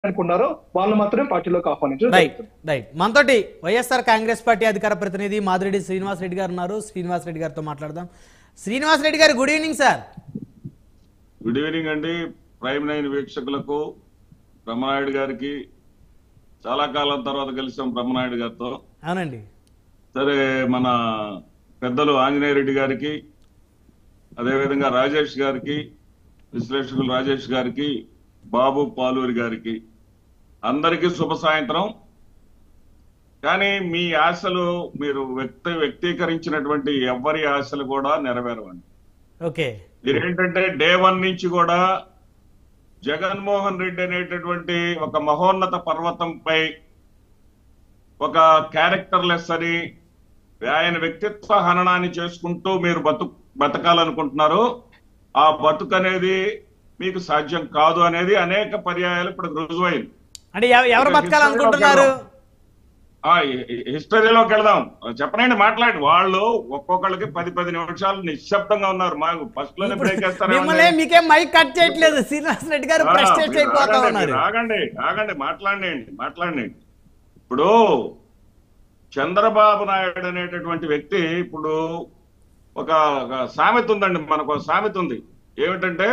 అనుకున్నారో వాళ్ళు మాత్రమే పార్టీలోకి ఆహ్వానించడం రైట్ జరుగుతుంది. రైట్ మనతోటి వైఎస్ఆర్ కాంగ్రెస్ పార్టీ అధికార ప్రతినిధి మాదిరెడ్డి శ్రీనివాస్ రెడ్డి గారు ఉన్నారు శ్రీనివాస్ రెడ్డి గారితో మాట్లాడదాం Srinivas Reddy garu good evening sir good evening అండి ప్రైమ్ నైన్ వీక్షకులకు బ్రహ్మనాయుడు గారికి చాలా కాలం తర్వాత కలిసాం బ్రహ్మనాయుడు గారితో అవునండి సరే మన పెద్దలు ఆంజనేయ రెడ్డి గారికి అదేవిధంగా రాజేష్ గారికి విశ్లేషకులు రాజేష్ గారికి బాబు పాలూరి గారికి అందరికీ శుభ సాయంత్రం కానీ మీ ఆశలు మీరు వ్యక్తి వ్యక్తీకరించినటువంటి ఎవరి ఆశలు కూడా నెరవేరవండి ఓకే మీరేంటంటే డే వన్ నుంచి కూడా జగన్మోహన్ రెడ్డి అనేటటువంటి ఒక మహోన్నత పర్వతంపై ఒక క్యారెక్టర్లెస్ అని ఆయన వ్యక్తిత్వ హననాన్ని చేసుకుంటూ మీరు బతు బతకాలనుకుంటున్నారు ఆ బతుకు అనేది మీకు సాధ్యం కాదు అనేది అనేక పర్యాయాలు ఇప్పుడు రుజువైంది అంటే ఎవ- ఎవరు బతకాలనుకుంటున్నారు ఆ హిస్టరీలోకి వెళదాం చెప్పనండి మాట్లాడి వాళ్ళు ఒక్కొక్కళ్ళకి పది పది నిమిషాలు నిశ్శబ్దంగా ఉన్నారు మాకు ఫస్ట్ లోనే బ్రేక్ మిమ్మల్ని మీకేం మైక్ కట్ చేయట్లేదు శ్రీనివాస్ రెడ్డి గారు ఫ్రస్ట్రేట్ అయిపోతా ఉన్నారు ఆగండి ఆగండి మాట్లాడండి మాట్లాడండి ఇప్పుడు చంద్రబాబు నాయుడు అనేటటువంటి వ్యక్తి ఇప్పుడు ఒక ఒక సామెత ఉందండి మనకు ఒక సామెత ఉంది ఏమిటంటే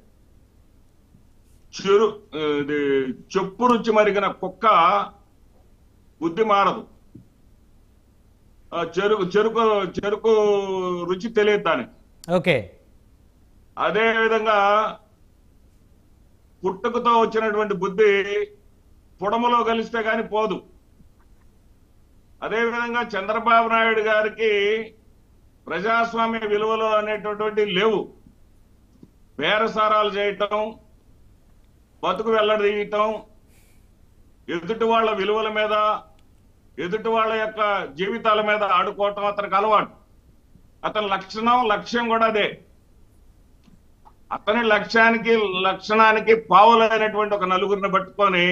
చెరు ఇది చెప్పు రుచి మరిగిన కుక్క బుద్ధి మారదు ఆ చెరుకు చెరుకు చెరుకు రుచి తెలియదు దానికి ఓకే అదే విధంగా పుట్టుకతో వచ్చినటువంటి బుద్ధి పుడమలో కలిస్తే గాని పోదు అదే విధంగా చంద్రబాబు నాయుడు గారికి ప్రజాస్వామ్య విలువలు అనేటటువంటి లేవు బేరసారాలు చేయటం బతుకు వెల్లడీయటం ఎదుటి వాళ్ళ విలువల మీద ఎదుటి వాళ్ళ యొక్క జీవితాల మీద ఆడుకోవటం అతనికి అలవాటు అతని లక్షణం లక్ష్యం కూడా అదే అతని లక్ష్యానికి లక్షణానికి పావులైనటువంటి ఒక నలుగురిని పట్టుకొని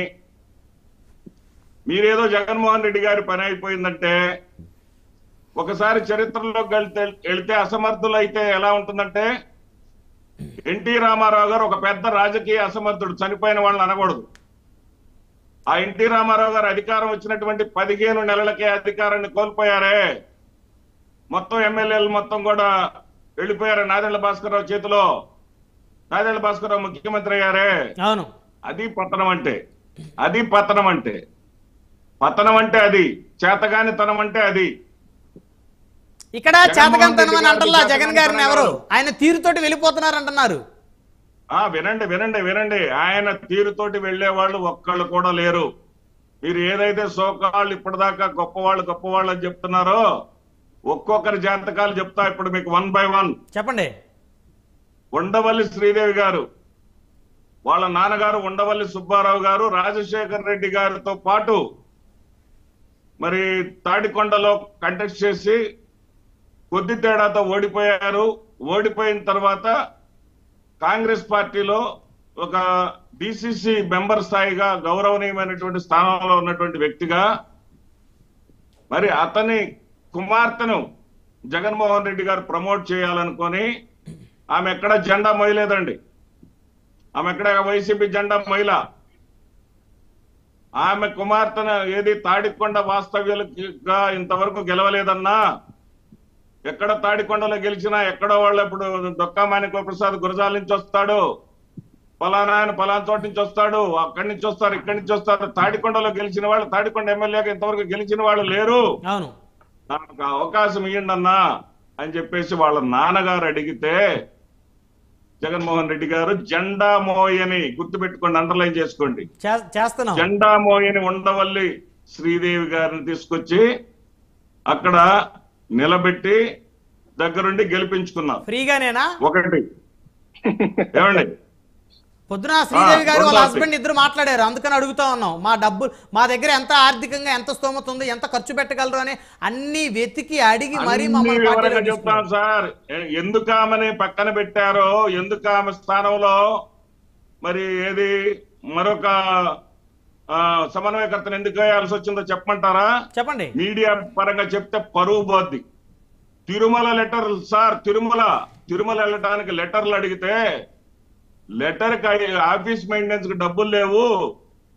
మీరేదో జగన్మోహన్ రెడ్డి గారి పని అయిపోయిందంటే ఒకసారి చరిత్రలోకి వెళ్తే వెళ్తే అసమర్థులైతే ఎలా ఉంటుందంటే ఎన్టీ రామారావు గారు ఒక పెద్ద రాజకీయ అసమర్థుడు చనిపోయిన వాళ్ళని అనకూడదు ఆ ఎన్టీ రామారావు గారు అధికారం వచ్చినటువంటి పదిహేను నెలలకే అధికారాన్ని కోల్పోయారే మొత్తం ఎమ్మెల్యేలు మొత్తం కూడా వెళ్ళిపోయారు నాదెళ్ల భాస్కర్రావు చేతిలో నాదెళ్ల భాస్కర్రావు ముఖ్యమంత్రి అయ్యారే అవును అది పతనం అంటే అది పతనం అంటే పతనం అంటే అది చేతగానితనం అంటే అది ఇక్కడ జగన్మోహన్ చేతకంతనం అని రెడ్డి అంటల్లా గారు జగన్ గారిని ఎవరు ఆయన తీరుతోటి వెళ్ళిపోతున్నారు అంటున్నారు ఆ వినండి వినండి వినండి ఆయన తీరుతోటి వెళ్లే వాళ్ళు ఒక్కళ్ళు కూడా లేరు మీరు ఏదైతే సోకాళ్ళు ఇప్పటిదాకా గొప్పవాళ్ళు గొప్పవాళ్ళు అని చెప్తున్నారో ఒక్కొక్కరి జాతకాలు చెప్తా ఇప్పుడు మీకు వన్ బై వన్ చెప్పండి ఉండవల్లి శ్రీదేవి గారు వాళ్ళ నాన్నగారు ఉండవల్లి సుబ్బారావు గారు రాజశేఖర్ రెడ్డి గారితో పాటు మరి తాడికొండలో కంటెస్ట్ చేసి కొద్ది తేడాతో ఓడిపోయారు ఓడిపోయిన తర్వాత కాంగ్రెస్ పార్టీలో ఒక డిసిసి మెంబర్ స్థాయిగా గౌరవనీయమైనటువంటి స్థానంలో ఉన్నటువంటి వ్యక్తిగా మరి అతని కుమార్తెను జగన్మోహన్ రెడ్డి గారు ప్రమోట్ చేయాలనుకొని ఆమె ఎక్కడ జెండా మోయలేదండి ఆమె ఎక్కడ వైసీపీ జెండా మహిళ ఆమె కుమార్తెను ఏది తాడికొండ వాస్తవ్యులుగా ఇంతవరకు గెలవలేదన్నా ఎక్కడ తాడికొండలో గెలిచినా ఎక్కడో వాళ్ళు ఇప్పుడు దొక్కా మాణిక్య ప్రసాద్ గురజాల నుంచి వస్తాడు పలానా ఆయన పలానా చోట నుంచి వస్తాడు అక్కడి నుంచి వస్తారు ఇక్కడి నుంచి వస్తారు తాడికొండలో గెలిచిన వాళ్ళు తాడికొండ ఎమ్మెల్యేగా ఇంతవరకు గెలిచిన వాళ్ళు లేరు అవును నాకు అవకాశం ఇవ్వండి అన్నా అని చెప్పేసి వాళ్ళ నాన్నగారు అడిగితే జగన్మోహన్ రెడ్డి గారు జెండా మోయని గుర్తుపెట్టుకోండి అండర్లైన్ చేసుకోండి చే- చేస్తున్నాం జెండా మోయని ఉండవల్లి శ్రీదేవి గారిని తీసుకొచ్చి అక్కడ నిలబెట్టి దగ్గరుండి గెలిపించుకున్నారు ఫ్రీగానేనా ఒకటి ఏమండి పొద్దున శ్రీదేవి గారు వాళ్ళ రెండోది. హస్బెండ్ ఇద్దరు మాట్లాడారు అందుకని అడుగుతా ఉన్నాం మా డబ్బు మా దగ్గర ఎంత ఆర్థికంగా ఎంత స్తోమత ఉంది ఎంత ఖర్చు పెట్టగలరు అని అన్ని వెతికి అడిగి మరీ అన్ని మమ్మల్ని వివరంగా పార్టీలో చెప్తాను తీసుకున్నారు. సార్ ఎ- ఎందుకు ఆమెని పక్కన పెట్టారో ఎందుకు ఆమె స్థానంలో మరి ఏది మరొక ఆ, సమన్వయకర్తను ఎందుకు వేయాల్సి వచ్చిందో చెప్పమంటారా చెప్పండి మీడియా పరంగా చెప్తే పరువు పోద్ది తిరుమల లెటర్ సార్ తిరుమల తిరుమల వెళ్ళటానికి లెటర్లు అడిగితే లెటర్ కి ఆఫీస్ మెయింటెనెన్స్ కి డబ్బులు లేవు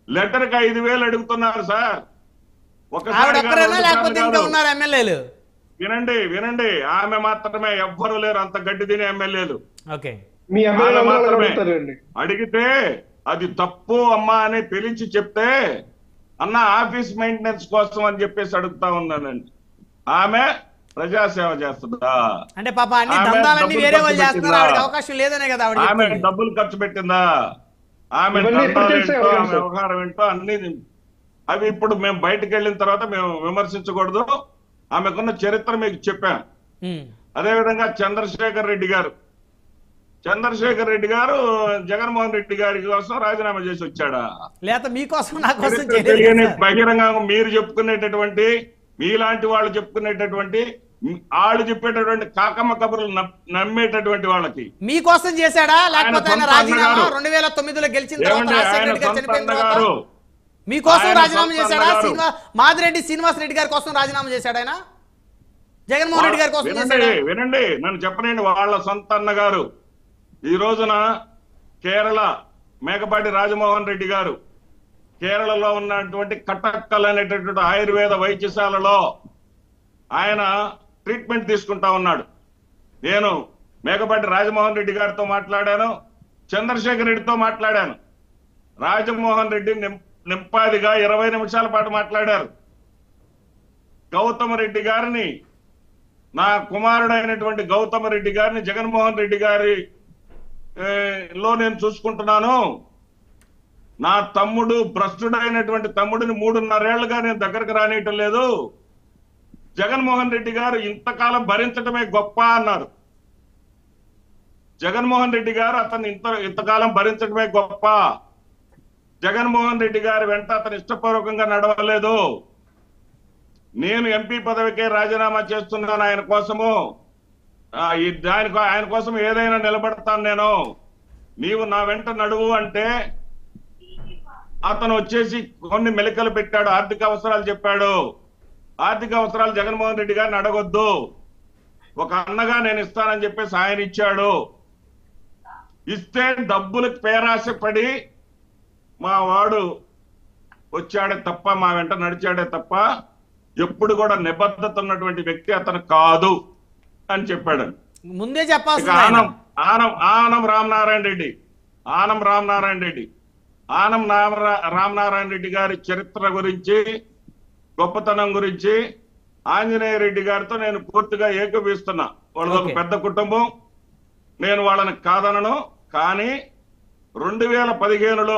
లెటర్ కి ఐదు వేలు అడుగుతున్నారు సార్ ఆవిడ ఒకసారి ఒక్కరేనా లేకపోతే ఇంకా ఉన్నారు ఎమ్మెల్యేలు వినండి వినండి ఆమె మాత్రమే ఎవ్వరు లేరు అంత గడ్డి తినే ఎమ్మెల్యేలు ఓకే మీ ఎమ్మెల్యే ఆమె మాత్రమే. అడుగుతారండి అడిగితే అది తప్పు అమ్మా అని పిలిచి చెప్తే అన్న ఆఫీస్ మెయింటెనెన్స్ కోసం అని చెప్పేసి అడుగుతా ఉన్నానండి ఆమె ప్రజాసేవ చేస్తుందా అంటే పాప అన్ని ఆమె దందాలన్నీ డబ్బులు వేరే ఖర్చు వాళ్ళు చేస్తున్నారు పెట్టిందా? ఆవిడకి అవకాశం లేదనే కదా ఆవిడ ఆమె చెప్పింది. డబ్బులు ఖర్చు పెట్టిందా ఆమె ఇవన్నీ ఇప్పుడు దందాలు తెలిసే ఏంటో కదా ఆమె సార్. వ్యవహారం ఏంటో అన్ని అవి ఇప్పుడు మేము బయటకు వెళ్ళిన తర్వాత మేము విమర్శించకూడదు ఆమెకున్న చరిత్ర మీకు చెప్పాను ఉమ్. అదే విధంగా చంద్రశేఖర్ రెడ్డి గారు చంద్రశేఖర్ రెడ్డి గారు జగన్మోహన్ రెడ్డి గారి కోసం రాజీనామా చేసి వచ్చాడా లేకపోతే మీకోసం నా కోసం చరిత్ర చేయలేదు తెలియని సార్. బహిరంగంగా మీరు చెప్పుకునేటటువంటి మీలాంటి వాళ్ళు చెప్పుకునేటటువంటి వాళ్ళు చెప్పేటటువంటి కాకమ్మ కబుర్లు నమ్- నమ్మేటటువంటి వాళ్ళకి మీకోసం చేశాడా లేకపోతే ఆయన సొంత రాజీనామా అన్నగారు. రెండు వేల తొమ్మిదిలో గెలిచిన తర్వాత ఏమండి రాజశేఖర ఆయన రెడ్డి గారు సొంత చనిపోయిన తర్వాత అన్నగారు మీకోసం ఆయన రాజీనామా సొంత చేశాడా అన్నగారు. శ్రీనివాస్ మాదిరెడ్డి శ్రీనివాస్ రెడ్డి గారి కోసం రాజీనామా చేశాడు ఆయన జగన్మోహన్ రెడ్డి గారి కోసం వినండి చేశాడా వినండి నన్ను చెప్పనండి వాళ్ళ సొంత అన్నగారు ఈ రోజున కేరళ మేకపాటి రాజమోహన్ రెడ్డి గారు కేరళలో ఉన్నటువంటి కటక్కల్ అనేటటువంటి ఆయుర్వేద వైద్యశాలలో ఆయన ట్రీట్మెంట్ తీసుకుంటా ఉన్నాడు నేను మేకపాటి రాజమోహన్ రెడ్డి గారితో మాట్లాడాను చంద్రశేఖర్ రెడ్డితో మాట్లాడాను రాజమోహన్ రెడ్డి నిం- నింపాదిగా ఇరవై నిమిషాల పాటు మాట్లాడారు గౌతమ రెడ్డి గారిని నా కుమారుడైనటువంటి గౌతమ రెడ్డి గారిని జగన్మోహన్ రెడ్డి గారి ఏ, లో నేను చూసుకుంటున్నాను నా తమ్ముడు భ్రష్టుడైనటువంటి తమ్ముడిని మూడున్నరేళ్లుగా నేను దగ్గరకు రానియటం లేదు జగన్మోహన్ రెడ్డి గారు ఇంతకాలం భరించటమే గొప్ప అన్నారు జగన్మోహన్ రెడ్డి గారు అతను ఇంత ఇంతకాలం భరించడమే గొప్ప జగన్మోహన్ రెడ్డి గారి వెంట అతను ఇష్టపూర్వకంగా నడవలేదు నేను ఎంపీ పదవికే రాజీనామా చేస్తున్నాను ఆయన కోసము ఆ, ఈ దాని ఆయన కోసం ఏదైనా నిలబడతాను నేను నీవు నా వెంట నడువు అంటే అతను వచ్చేసి కొన్ని మెలికలు పెట్టాడు ఆర్థిక అవసరాలు చెప్పాడు ఆర్థిక అవసరాలు జగన్మోహన్ రెడ్డి గారిని అడగొద్దు ఒక అన్నగా నేను ఇస్తానని చెప్పేసి ఆయన ఇచ్చాడు ఇస్తే డబ్బులకు పేరాశ పడి మా వాడు వచ్చాడే తప్ప మా వెంట నడిచాడే తప్ప ఎప్పుడు కూడా నిబద్ధత ఉన్నటువంటి వ్యక్తి అతను కాదు అని చెప్పాడు ముందే ఇక చెప్పాల్సింది ఆయన. ఆనం ఆనం ఆనం రామనారాయణ రెడ్డి ఆనం రామనారాయణ రెడ్డి ఆనం నామరా- రామనారాయణ రెడ్డి గారి చరిత్ర గురించి గొప్పతనం గురించి ఆంజనేయ రెడ్డి గారితో నేను పూర్తిగా ఏకీపిస్తున్నా వాళ్ళది ఒక Okay. పెద్ద కుటుంబం నేను వాళ్ళని కాదనను కానీ రెండు వేల పదిహేనులో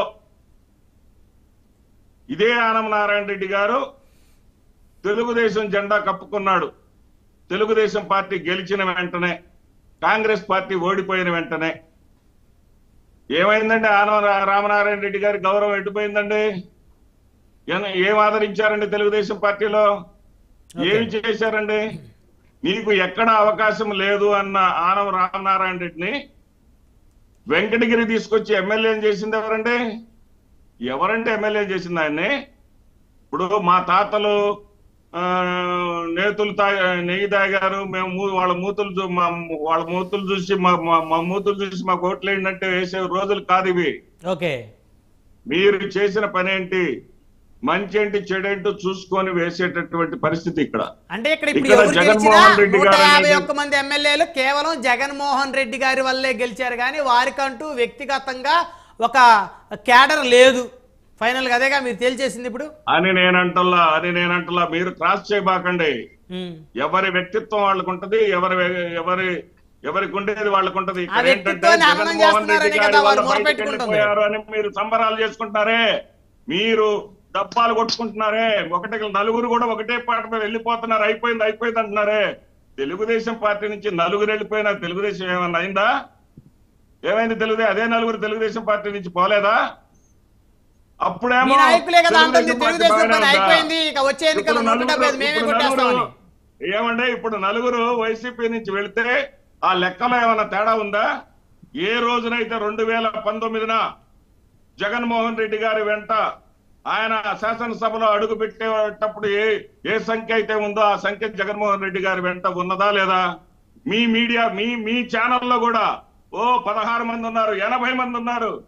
ఇదే ఆనం నారాయణ రెడ్డి గారు తెలుగుదేశం జెండా కప్పుకున్నాడు తెలుగుదేశం పార్టీ గెలిచిన వెంటనే కాంగ్రెస్ పార్టీ ఓడిపోయిన వెంటనే ఏమైందండి ఆనవ రా- రామనారాయణ రెడ్డి గారి గౌరవం ఎట్టుపోయిందండి ఏం- ఏం ఆదరించారండి తెలుగుదేశం పార్టీలో ఏమి చేశారండి నీకు ఎక్కడ అవకాశం లేదు అన్న ఆనవ రామనారాయణ రెడ్డిని వెంకటగిరి తీసుకొచ్చి ఎమ్మెల్యే చేసింది ఎవరండి ఎవరంటే ఎమ్మెల్యే చేసింది ఆయన్ని ఇప్పుడు మా తాతలు ఆ, నేతులు తా నెయ్యి తాగారు మేము మూ- వాళ్ళ మూతులు చూ- మా వాళ్ళ మూతులు చూసి మా మా- మా మూతులు చూసి మా కోట్లు ఏంటంటే వేసే రోజులు కాదు ఇవి ఓకే మీరు చేసిన పని ఏంటి మంచి ఏంటి చెడేంటో చూసుకొని వేసేటటువంటి పరిస్థితి ఇక్కడ అంటే ఇక్కడ ఇప్పుడు ఇక్కడ ఎవరు గెలిచినా జగన్మోహన్ రెడ్డి నూట గారు యాభై అనేది- ఒక్క మంది ఎమ్మెల్యేలు కేవలం జగన్మోహన్ రెడ్డి గారి వల్లే గెలిచారు కానీ వారికంటూ వ్యక్తిగతంగా ఒక క్యాడర్ లేదు ఫైనల్ గా అదేగా మీరు తేల్చేసింది ఇప్పుడు అని నేనంటల్లా అని నేనంటల్లా మీరు క్రాస్ చేయబాకండి ఉమ్. ఎవరి వ్యక్తిత్వం వాళ్ళకు ఉంటది ఎవరి ఎవరి ఎవరికి ఉండేది వాళ్ళకు ఉంటది ఇక్కడ ఆ ఏంటంటే వ్యక్తిత్వాన్ని హననం జగన్మోహన్ రెడ్డి చేస్తున్నారనే గారి కదా వల్ల వాళ్ళు బయటికి మొరపెట్టుకుంటుంది. వెళ్ళిపోయారు అని మీరు సంబరాలు చేసుకుంటున్నారే మీరు డబ్బాలు కొట్టుకుంటున్నారే ఒకటి నలుగురు కూడా ఒకటే పాట మీద వెళ్ళిపోతున్నారు అయిపోయింది అయిపోయింది అంటున్నారే తెలుగుదేశం పార్టీ నుంచి నలుగురు వెళ్ళిపోయినా తెలుగుదేశం ఏమన్నా అయిందా ఏమైంది తెలుగుదే అదే నలుగురు తెలుగుదేశం పార్టీ నుంచి పోలేదా అప్పుడేమో మీ నాయకులే కదా అంటుంది తెలుగుదేశం పార్టీ తెలుగుదేశం బాగానే పని ఉందా? అయిపోయింది ఇక వచ్చే ఎన్నికలు ఇప్పుడు నూట డెబ్బై ఐదు నలుగురు- మేమే ఇప్పుడు కొట్టేస్తామని నలుగురు- ఏమంటే ఇప్పుడు నలుగురు వైసీపీ నుంచి వెళ్తే ఆ లెక్కలో ఏమైనా తేడా ఉందా ఏ రోజునైతే రెండు వేల పంతొమ్మిదిన జగన్మోహన్ రెడ్డి గారి వెంట ఆయన శాసనసభలో అడుగు పెట్టేటప్పుడు ఏ ఏ సంఖ్య అయితే ఉందో ఆ సంఖ్య జగన్మోహన్ రెడ్డి గారి వెంట ఉన్నదా లేదా మీ మీడియా మీ మీ ఛానల్లో కూడా ఓ పదహారు మంది ఉన్నారు ఎనభై మంది ఉన్నారు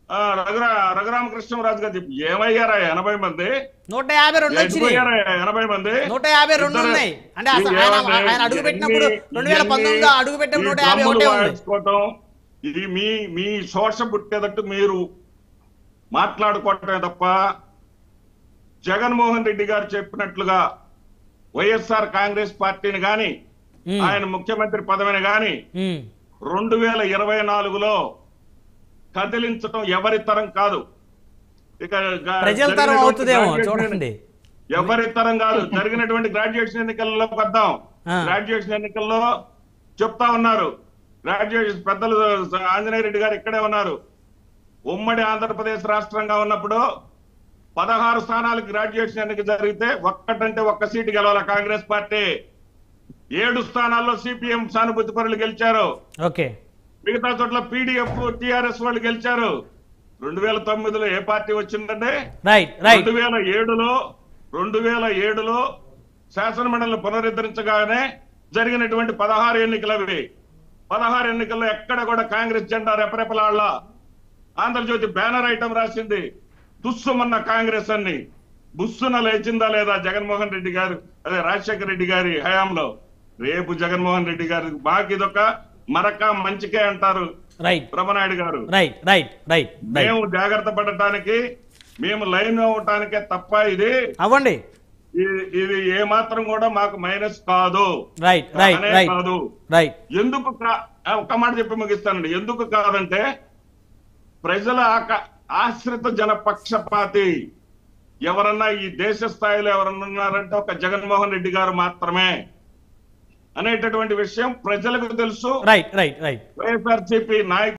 ఆ, రఘురా రఘురామకృష్ణరాజు గారు చెప్పి ఏమయ్యారా ఎనభై మంది నూట యాభై రెండు వచ్చినాయి ఎదిగిపోయారా ఎనభై మంది నూట యాభై రెండు ఇద్దరు- ఉన్నాయి అంటే అసలు ఇవి ఆయన ఏమన్నా? ఆయన అడుగు పెట్టినప్పుడు ఇవన్నీ- రెండు వేల పంతొమ్మిదిలో అడుగు పెట్టినప్పుడు ఈ నూట యాభై డ్రమ్ములు ఒకటే ఉంది వాయించుకోవటం, ఇది మీ మీ శోష పుట్టేటట్టు మీరు మాట్లాడుకోవటమే తప్ప జగన్మోహన్ రెడ్డి గారు చెప్పినట్లుగా వైఎస్ఆర్ కాంగ్రెస్ పార్టీని గాని ఉమ్, ఆయన ముఖ్యమంత్రి పదవిని గాని ఉమ్, రెండు వేల ఇరవై నాలుగులో కదిలించటం ఎవరి తరం కాదు ఇక గా- ప్రజల తరం జరిగినటువంటి అవుతుందేమో graduation చూడండి ఎవరి తరం కాదు జరిగినటువంటి గ్రాడ్యుయేషన్ ఎన్నికల్లో వద్దాం ఆ. గ్రాడ్యుయేషన్ ఎన్నికల్లో చెప్తా ఉన్నారు గ్రాడ్యుయేషన్ పెద్దలు ఆంజనేయ రెడ్డి గారు ఇక్కడే ఉన్నారు ఉమ్మడి ఆంధ్రప్రదేశ్ రాష్ట్రంగా ఉన్నప్పుడు పదహారు స్థానాలకు గ్రాడ్యుయేషన్ ఎన్నిక జరిగితే ఒక్కటంటే ఒక్క సీటు గెలవాల కాంగ్రెస్ పార్టీ ఏడు స్థానాల్లో సిపిఎం సానుభూతి పరులు గెలిచారు ఓకే మిగతా చోట్ల పీడిఎఫ్ టిఆర్ఎస్ వాళ్ళు గెలిచారు రెండు వేల తొమ్మిదిలో ఏ పార్టీ వచ్చిందంటే రైట్ రైట్ రెండు వేల ఏడులో రెండు వేల ఏడులో శాసనమండలిని పునరుద్ధరించగానే జరిగినటువంటి పదహారు ఎన్నికలు అవి పదహారు ఎన్నికల్లో ఎక్కడ కూడా కాంగ్రెస్ జెండా రెపరెపలాళ్ళ ఆంధ్రజ్యోతి బ్యానర్ ఐటమ్ రాసింది తుస్సుమన్న కాంగ్రెస్ అన్ని బుస్సున లేచిందా లేదా జగన్మోహన్ రెడ్డి గారు అదే రాజశేఖర రెడ్డి గారి హయాంలో రేపు జగన్మోహన్ రెడ్డి గారి మాకు ఇదొక మరక మంచికే అంటారు రైట్ బ్రహ్మనాయుడు గారు రైట్ రైట్ రైట్ రైట్ మేము జాగ్రత్త పడటానికి మేము లైన్ అవ్వటానికే తప్ప ఇది అవ్వండి ఇది- ఇది ఏ మాత్రం కూడా మాకు మైనస్ కాదు రైట్ రైట్ కానే రైట్ కాదు రైట్ ఎందుకు కా- ఆ, ఒక్క మాట చెప్పి ముగిస్తానండి ఎందుకు కాదంటే ప్రజల ఆక- ఆశ్రిత జన పక్షపాతి ఎవరన్నా ఈ దేశ స్థాయిలో ఎవరన్నా ఉన్నారంటే ఒక జగన్మోహన్ రెడ్డి గారు మాత్రమే అనేటటువంటి విషయం ప్రజలకు తెలుసు రైట్ రైట్ రైట్ వైఎస్ఆర్సీపీ నాయకులు